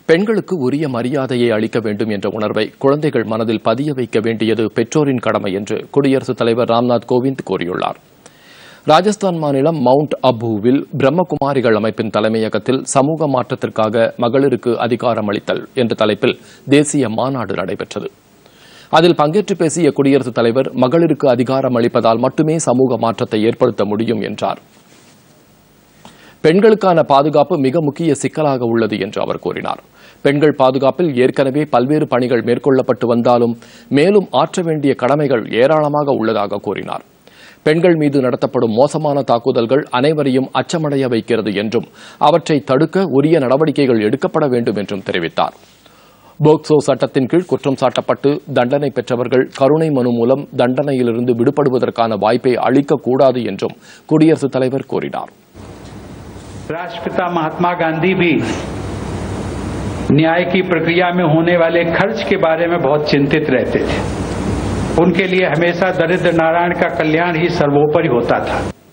பெண்களுக்கு உரிய மரியாதையை அளிக்க வேண்டும் என்ற உணர்வை குழந்தைகள் மனதில் பதிய வைக்க வேண்டியது பெற்றோரின் கடமை என்று குடியரசுத் தலைவர் ராம்நாத் கோவிந்த் கூறியுள்ளார் ராஜஸ்தான் மாநிலம் மவுண்ட் அபுவில் பிரம்மகுமாரிகள் அமைப்பின் தலைமையகத்தில் சமூக மாற்றத்திற்காக மகளிருக்கு அதிகாரம் அளித்தல் என்ற தலைப்பில் தேசிய மாநாடு நடைபெற்றது அதில் பங்கேற்று பேசிய குடியரசுத் தலைவர் மகளிருக்கு அதிகாரம் அளிப்பதால் மட்டுமே சமூக மாற்றத்தை ஏற்படுத்த முடியும் என்றார் பெண்களுக்கான பாதுகாப்பு மிக முக்கிய சிக்கலாக உள்ளது என்று அவர் கூறினார் பெண்கள் பாதுகாப்பில் ஏற்கனவே பல்வேறு பணிகள் மேற்கொள்ளப்பட்டு வந்தாலும் மேலும் ஆற்ற வேண்டிய கடமைகள் ஏராளமாக உள்ளதாக கூறினார் பெண்கள் மீது நடத்தப்படும் மோசமான தாக்குதல்கள் அனைவரையும் அச்சமடைய வைக்கிறது என்றும் அவற்றை தடுக்க உரிய நடவடிக்கைகள் எடுக்கப்பட வேண்டும் என்றும் தெரிவித்தார் போக்சோ சட்டத்தின் கீழ் குற்றம் சாட்டப்பட்டு தண்டனை பெற்றவர்கள் கருணை மனு மூலம் தண்டனையிலிருந்து விடுபடுவதற்கான வாய்ப்பை அளிக்கக்கூடாது என்றும் குடியரசுத் தலைவர் கூறினார் राष्ट्रपिता महात्मा गांधी भी न्याय की प्रक्रिया में होने वाले खर्च के बारे में बहुत चिंतित रहते थे उनके लिए हमेशा दरिद्र नारायण का कल्याण ही सर्वोपरि होता था